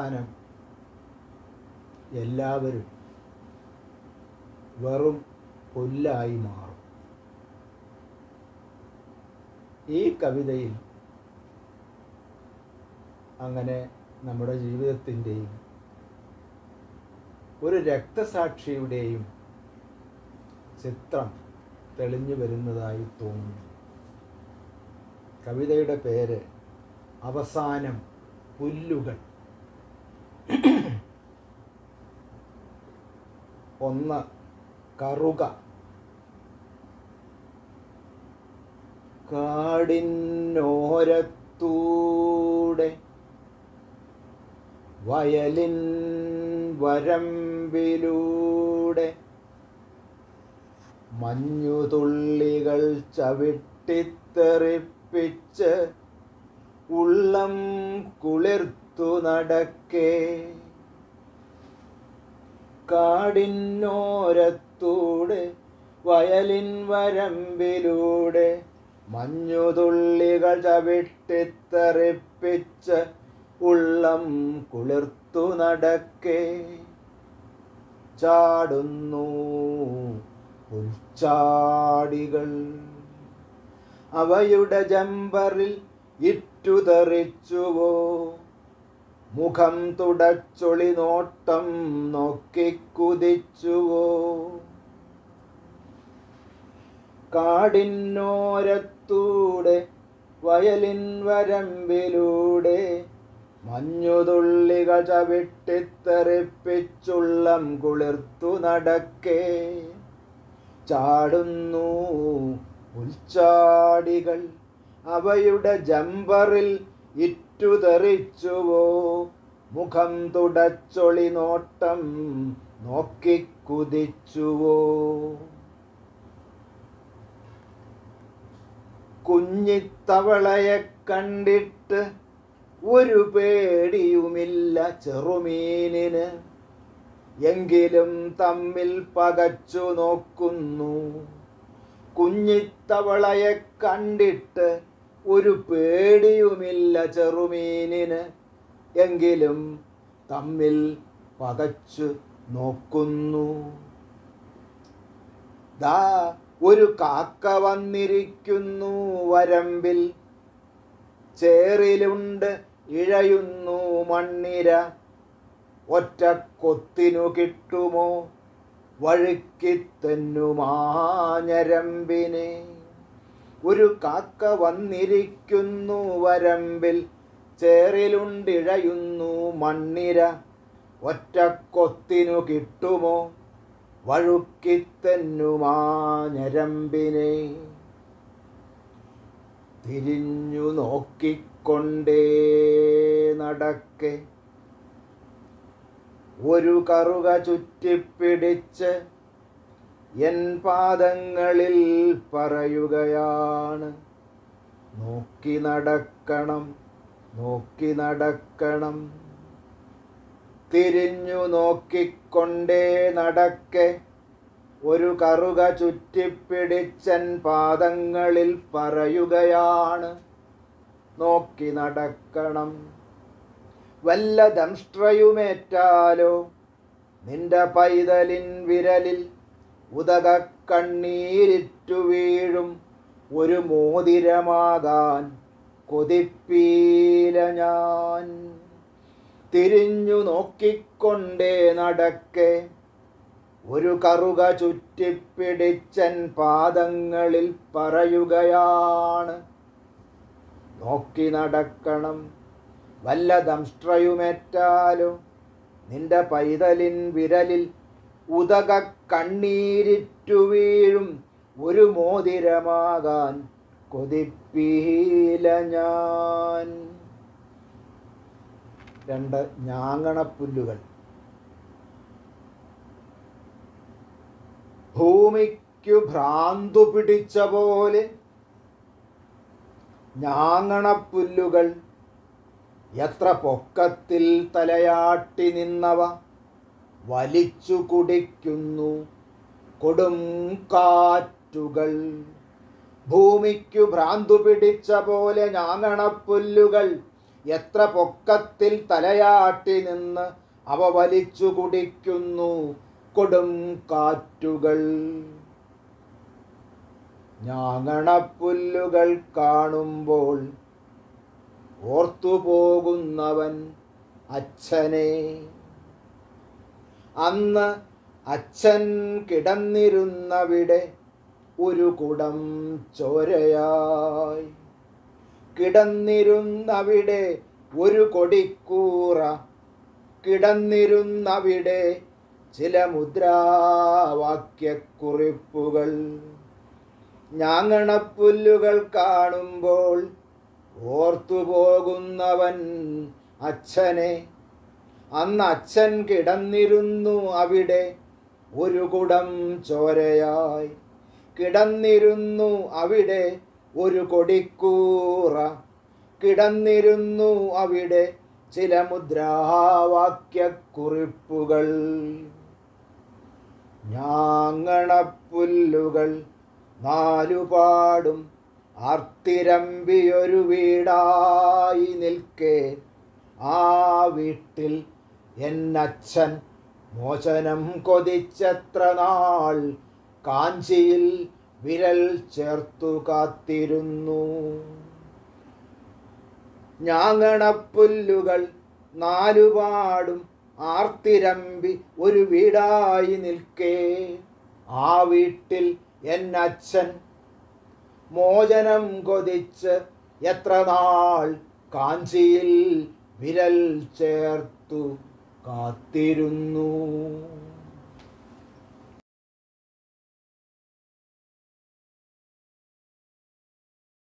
അവസാനം എല്ലാവരും വെറും പുല്ലായി മാറും ഈ കവിതയിൽ അങ്ങനെ നമ്മുടെ ജീവിതത്തിൻ്റെയും ഒരു രക്തസാക്ഷിയുടെയും ചിത്രം തെളിഞ്ഞു വരുന്നതായി തോന്നുന്നു കവിതയുടെ പേര് അവസാനം പുല്ലുകൾ ഒന്ന് കറുക കാടിനോരത്തൂടെ വയലിൻ വരമ്പിലൂടെ മഞ്ഞുതുള്ളികൾ ചവിട്ടിത്തെറിപ്പിച്ച് ഉള്ളം കുളിർത്തു നടക്കേ കാടിനോരത്തൂടെ വയലിൻ വരമ്പിലൂടെ മഞ്ഞുതുള്ളികൾ ചവിട്ടിത്തെറിപ്പിച്ച് ഉള്ളം കുളിർത്തു നടക്കേ ചാടുന്നു പുൽച്ചാടികൾ അവയുടെ ജമ്പറിൽ ഇറ്റുതെറിച്ചുവോ മുഖം തുടച്ചൊളി നോട്ടം നോക്കിക്കുതിച്ചുവോ കാടിനോരത്തൂടെ വയലിൻ വരമ്പിലൂടെ മഞ്ഞുതുള്ളികൾ ചവിട്ടിത്തെറിപ്പിച്ചുള്ളം കുളിർത്തു നടക്കേ ചാടുന്നു ഉൽച്ചാടികൾ അവയുടെ ജമ്പറിൽ ഇറ്റുതെറിച്ചുവോ മുഖം തുടച്ചൊളി നോട്ടം നോക്കിക്കുതിച്ചുവോ കുഞ്ഞിത്തവളയെ കണ്ടിട്ട് ഒരു പേടിയുമില്ല ചെറുമീനിന് എങ്കിലും തമ്മിൽ പകച്ചു നോക്കുന്നു കുഞ്ഞിത്തവളയെ കണ്ടിട്ട് ഒരു പേടിയുമില്ല ചെറുമീനിന് എങ്കിലും തമ്മിൽ പകച്ചു നോക്കുന്നു ദാ ഒരു കാക്ക വന്നിരിക്കുന്നു വരമ്പിൽ ചേറിലുണ്ട് ഇഴയുന്നു മണ്ണിര ഒറ്റ കൊത്തിനു കിട്ടുമോ വഴുക്കിത്തെന്നുമാഞ്ഞരമ്പിനെ ഒരു കാക്ക വന്നിരിക്കുന്നു വരമ്പിൽ ചേറിലുണ്ടിഴയുന്നു മണ്ണിര ഒറ്റ കൊത്തിനു കിട്ടുമോ വഴുക്കിത്തെന്നുമാഞ്ഞരമ്പിനെ തിരിഞ്ഞു നോക്കിക്കൊണ്ടേ നടക്കെ ഒരു കറുക ചുറ്റിപ്പിടിച്ച് എൻ പാദങ്ങളിൽ പറയുകയാണ് നോക്കി നടക്കണം നോക്കി നടക്കണം തിരിഞ്ഞു നോക്കിക്കൊണ്ടേ നടക്കെ ഒരു കറുക ചുറ്റിപ്പിടിച്ചൻ പാദങ്ങളിൽ പറയുകയാണ് നോക്കി നടക്കണം വല്ല ദംഷ്ട്രയുമേറ്റാലോ നിന്റെ പൈതലിൻ വിരലിൽ ഉദക കണ്ണീരിറ്റു വീഴും ഒരു മോതിരമാകാൻ കൊതിപ്പീല ഞാൻ തിരിഞ്ഞു നോക്കിക്കൊണ്ടേ നടക്കെ ഒരു കറുക ചുറ്റിപ്പിടിച്ചൻ പാദങ്ങളിൽ പറയുകയാണ് നോക്കി നടക്കണം വല്ല ദംഷ്ട്രയുമേറ്റാലോ നിന്റെ പൈതലിൻ വിരലിൽ ഉദക കണ്ണീരിറ്റു വീഴും ഒരു മോതിരമാകാൻ കൊതിപ്പീല ഞാൻ രണ്ട് ഞാങ്ങണപ്പുല്ലുകൾ ഭൂമിക്കു ഭ്രാന്തു പിടിച്ച പോലെ ഞാങ്ങണപ്പുല്ലുകൾ എത്ര പൊക്കത്തിൽ തലയാട്ടി നിന്നവ വലിച്ചു കുടിക്കുന്നു കൊടും കാറ്റുകൾ ഭൂമിക്കു ഭ്രാന്തു പിടിച്ച പോലെ ഞാങ്ങണപ്പുല്ലുകൾ എത്ര പൊക്കത്തിൽ തലയാട്ടി നിന്ന് അവ വലിച്ചു കുടിക്കുന്നു കൊടും കാറ്റുകൾ ഞാങ്ങണപ്പുല്ലുകൾ കാണുമ്പോൾ ഓർത്തുപോകുന്നവൻ അച്ഛനെ അന്ന് അച്ഛൻ കിടന്നിരുന്നവിടെ ഒരു കുടം ചോരയായി കിടന്നിരുന്നവിടെ ഒരു കൊടിക്കൂറ കിടന്നിരുന്നവിടെ ചില മുദ്രാവാക്യക്കുറിപ്പുകൾ ഞാങ്ങണപ്പുല്ലുകൾ കാണുമ്പോൾ ഓർത്തുപോകുന്നവൻ അച്ഛനെ അന്ന് അച്ഛൻ കിടന്നിരുന്നു അവിടെ ഒരു കുടം ചോരയായി കിടന്നിരുന്നു അവിടെ ഒരു കൊടിക്കൂറ കിടന്നിരുന്നു അവിടെ ചില മുദ്രാവാക്യക്കുറിപ്പുകൾ ഞാങ്ങണപ്പുല്ലുകൾ നാലുപാടും ആർത്തിരമ്പിയൊരു വീടായി നിൽക്കെ ആ വീട്ടിൽ എന്നച്ഛൻ മോചനം കൊതിച്ചെത്ര നാൾ കാഞ്ചിയിൽ വിരൽ ചേർത്തു കാത്തിരുന്നു ഞാങ്ങണപ്പുല്ലുകൾ നാലുപാടും ആർത്തിരമ്പി ഒരു വീടായി നിൽക്കേ ആ വീട്ടിൽ എന്നച്ഛൻ മോചനം കൊതിച്ച് എത്ര നാൾ കാഞ്ചിയിൽ വിരൽ ചേർത്തു കാത്തിരുന്നു